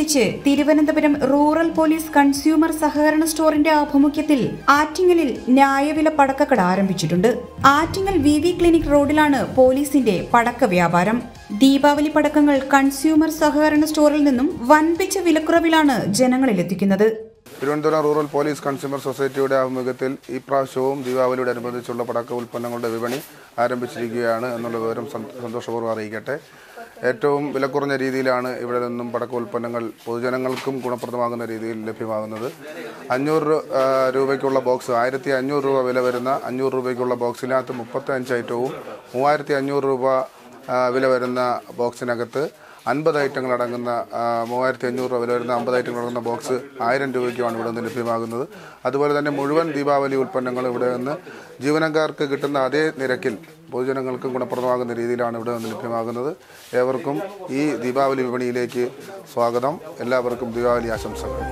അനുബന്ധിച്ച് Thiruvananthapuram rural police consumer സഹകരണ സ്റ്റോറിന്റെ ആഭിമുഖ്യത്തിൽ ആറ്റിങ്ങലിൽ ന്യായവില പടക്കക്കട ആരംഭിച്ചിട്ടുണ്ട് ആറ്റിങ്ങൽ വി വി ക്ലിനിക് റോഡിലാണ് പോലീസിന്റെ പടക്ക വ്യാപാരം ദീപാവലി പടക്കങ്ങൾ കൺസ്യൂമർ സഹകരണ സ്റ്റോറിൽ നിന്നും വൻപിച്ച വിലക്കുറവിലാണ് ജനങ്ങളിലെത്തിക്കുന്നത് തിരുവനന്തപുരം റൂറൽ പോലീസ് കൺസ്യൂമർ സൊസൈറ്റിയുടെ ആഭിമുഖ്യത്തിൽ ഈ പ്രാവശ്യവും ദീപാവലിയോട് അനുബന്ധിച്ചുള്ള പടക്ക ഉൽപ്പന്നങ്ങളുടെ വിപണി ആരംഭിച്ചിരിക്കുകയാണ് എന്നുള്ള വിവരം സന്ത- സന്തോഷപൂർവ്വം അറിയിക്കട്ടെ ഏറ്റവും വിലക്കുറഞ്ഞ രീതിയിലാണ് ഇവിടെ നിന്നും പടക്ക ഉൽപ്പന്നങ്ങൾ പൊതുജനങ്ങൾക്കും ഗുണപ്രദമാകുന്ന രീതിയിൽ ലഭ്യമാകുന്നത് അഞ്ഞൂറ് രൂ- ആ, രൂപയ്ക്കുള്ള ബോക്സ് ആയിരത്തി അഞ്ഞൂറ് രൂപ വില വരുന്ന അഞ്ഞൂറ് രൂപയ്ക്കുള്ള ബോക്സിനകത്ത് മുപ്പത്തി അഞ്ച് ഐറ്റവും മൂവായിരത്തി അഞ്ഞൂറ് രൂപ ആ, വില വരുന്ന ബോക്സിനകത്ത് അൻപത് ഐറ്റങ്ങൾ അടങ്ങുന്ന ആ, മൂവായിരത്തി അഞ്ഞൂറ് രൂപ വില വരുന്ന അമ്പത് ഐറ്റങ്ങൾ അടങ്ങുന്ന ബോക്സ് ആയിരം രൂപയ്ക്കുമാണ് ഇവിടെ നിന്ന് ലഭ്യമാകുന്നത് അതുപോലെ തന്നെ മുഴുവൻ ദീപാവലി ഉൽപ്പന്നങ്ങൾ ഇവിടെ നിന്ന് ജീവനക്കാർക്ക് കിട്ടുന്ന അതേ നിരക്കിൽ പൊതുജനങ്ങൾക്കും ഗുണപ്രദമാകുന്ന രീതിയിലാണ് ഇവിടെ നിന്ന് ലഭ്യമാകുന്നത് ഏവർക്കും ഈ ദീപാവലി വിപണിയിലേക്ക് സ്വാഗതം എല്ലാവർക്കും ദീപാവലി ആശംസകൾ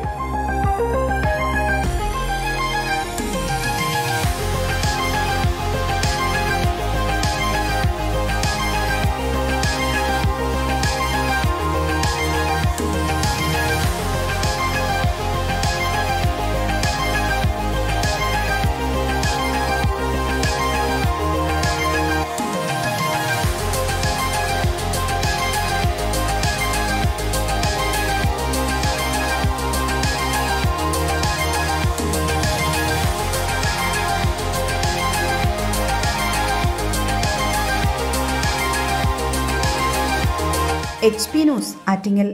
H P news Attingal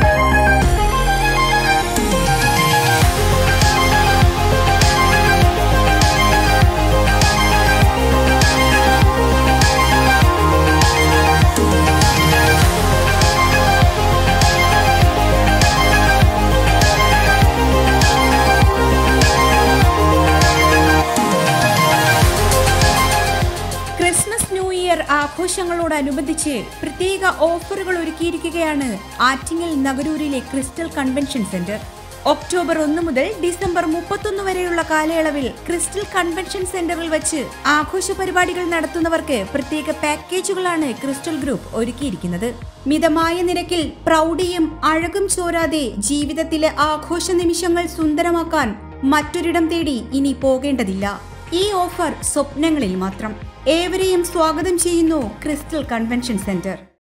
Christmas new year ആഘോഷങ്ങളോടനുബന്ധിച്ച് പ്രത്യേക ഓഫറുകൾ ഒരുക്കിയിരിക്കുകയാണ് ആറ്റിങ്ങൽ നഗരൂരിലെ ക്രിസ്റ്റൽ കൺവെൻഷൻ സെന്റർ ഒക്ടോബർ ഒന്ന് മുതൽ ഡിസംബർ മുപ്പത്തൊന്ന് വരെയുള്ള കാലയളവിൽ ക്രിസ്റ്റൽ കൺവെൻഷൻ സെന്ററിൽ വെച്ച് ആഘോഷ പരിപാടികൾ നടത്തുന്നവർക്ക് പ്രത്യേക പാക്കേജുകളാണ് ക്രിസ്റ്റൽ ഗ്രൂപ്പ് ഒരുക്കിയിരിക്കുന്നത് മിതമായ നിരക്കിൽ പ്രൗഢിയും അഴകും ചോരാതെ ജീവിതത്തിലെ ആഘോഷ നിമിഷങ്ങൾ സുന്ദരമാക്കാൻ മറ്റൊരിടം തേടി ഇനി പോകേണ്ടതില്ല ഈ ഓഫർ സ്വപ്നങ്ങളിൽ മാത്രം ഏവരെയും സ്വാഗതം ചെയ്യുന്നു ക്രിസ്റ്റൽ കൺവെൻഷൻ സെന്റർ